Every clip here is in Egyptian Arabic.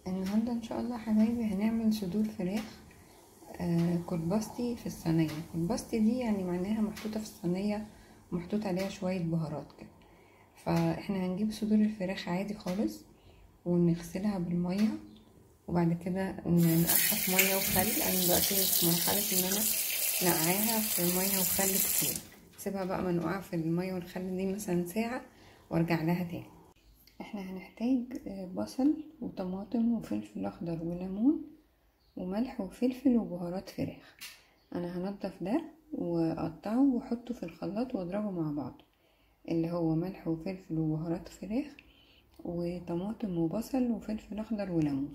النهاردة ان شاء الله يا حبايبي هنعمل صدور فراخ آه كولباستي في الصينية كولباستي دي يعني معناها محطوطة في الصينية ومحطوط عليها شوية بهارات كده فاحنا هنجيب صدور الفراخ عادي خالص ونغسلها بالمية وبعد كده ننقعها في مية وخل انا دلوقتي في مرحلة ان انا نقعاها في مية وخل كتير سيبها بقى منقوعة في المية والخل دي مثلا ساعة وارجع لها تاني احنا هنحتاج بصل وطماطم وفلفل اخضر وليمون وملح وفلفل وبهارات فراخ انا هنضف ده واقطعه واحطه في الخلاط واضربه مع بعض اللي هو ملح وفلفل وبهارات فراخ وطماطم وبصل وفلفل اخضر وليمون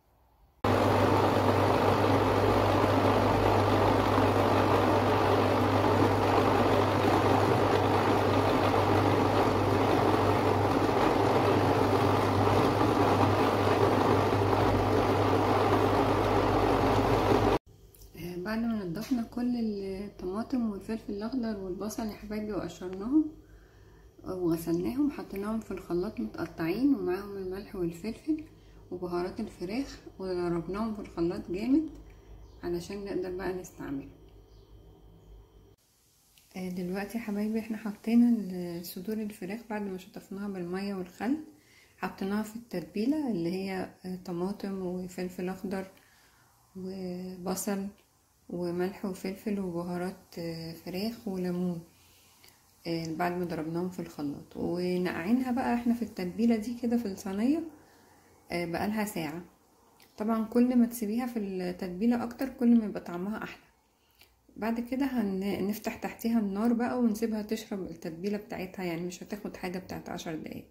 بعد ما نضفنا كل الطماطم والفلفل الاخضر والبصل يا حبايبي وقشرناهم وغسلناهم حطيناهم في الخلاط متقطعين ومعاهم الملح والفلفل وبهارات الفراخ وضربناهم في الخلاط جامد علشان نقدر بقى نستعمله دلوقتي يا حبايبي احنا حطينا صدور الفراخ بعد ما شطفناها بالميه والخل حطيناها في التتبيله اللي هي طماطم وفلفل اخضر وبصل وملح وفلفل وبهارات فراخ وليمون بعد ما ضربناهم في الخلاط ونقعينها بقى احنا في التتبيله دي كده في الصينيه بقالها ساعه طبعا كل ما تسيبيها في التتبيله اكتر كل ما يبقى طعمها احلى بعد كده هنفتح تحتيها النار بقى ونسيبها تشرب التتبيله بتاعتها يعني مش هتاخد حاجه بتاعت عشر دقايق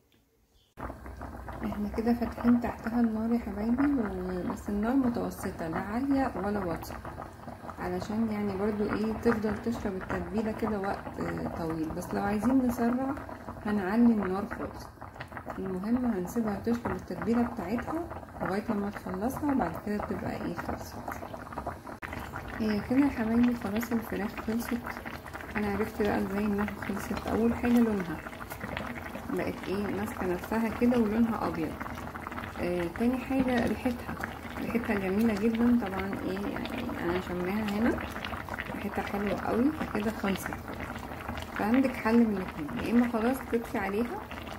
احنا كده فاتحين تحتها النار يا حبايبي بس النار متوسطة لا عالية ولا واطية علشان يعني برضو ايه تفضل تشرب التتبيلة كده وقت طويل بس لو عايزين نسرع هنعلي النار خالص المهم هنسيبها تشرب التتبيلة بتاعتها لغاية لما تخلصها وبعد كده تبقى ايه خلصت هي كده يا حبايبي خلاص الفراخ خلصت انا عرفت بقى ازاي انها خلصت اول حاجة لونها بقت ايه ماسكه نفسها كده ولونها ابيض آه تاني حاجه ريحتها ريحتها جميله جدا طبعا ايه يعني انا شماها هنا ريحتها حلوه قوي فكده خلصت فعندك حل من الاتنين يا اما خلاص تطفي عليها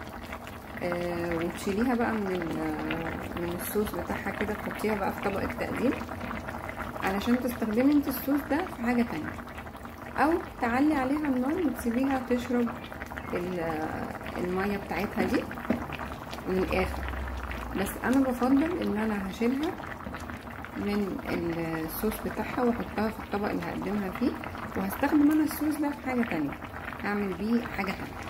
آه وتشيليها بقى من من الصوص بتاعها كده تحطيها بقى في طبق التقديم علشان تستخدمي انت الصوص ده في حاجه تانية او تعلي عليها النار وتسيبيها تشرب الميه بتاعتها دي من الاخر بس انا بفضل ان انا هشيلها من الصوص بتاعها واحطها في الطبق اللي هقدمها فيه وهستخدم انا الصوص ده في حاجه تانية هعمل بيه حاجه تانية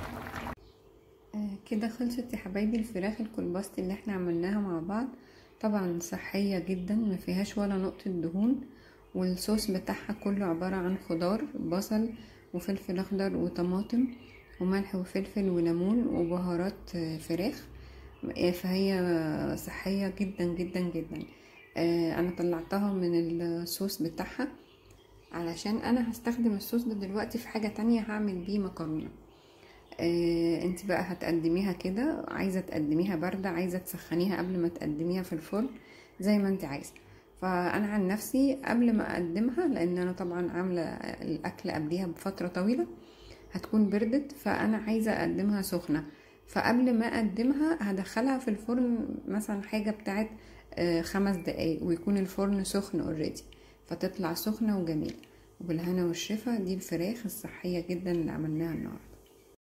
آه كده خلصت يا حبايبي الفراخ الكولباستي اللي احنا عملناها مع بعض طبعا صحيه جدا ما فيهاش ولا نقطه دهون والصوص بتاعها كله عباره عن خضار بصل وفلفل اخضر وطماطم وملح وفلفل وليمون وبهارات فراخ فهي صحية جدا جدا جدا انا طلعتها من الصوص بتاعها علشان انا هستخدم الصوص ده دلوقتي في حاجة تانية هعمل بيه مكرونة انت بقى هتقدميها كده عايزة تقدميها باردة عايزة تسخنيها قبل ما تقدميها في الفرن زي ما انت عايزة فانا عن نفسي قبل ما اقدمها لان انا طبعا عاملة الاكل قبليها بفترة طويلة هتكون بردت فانا عايزه اقدمها سخنه فقبل ما اقدمها هدخلها في الفرن مثلا حاجه بتاعت خمس دقايق ويكون الفرن سخن اوريدي فتطلع سخنه وجميله وبالهنا والشفا دي الفراخ الصحيه جدا اللي عملناها النهارده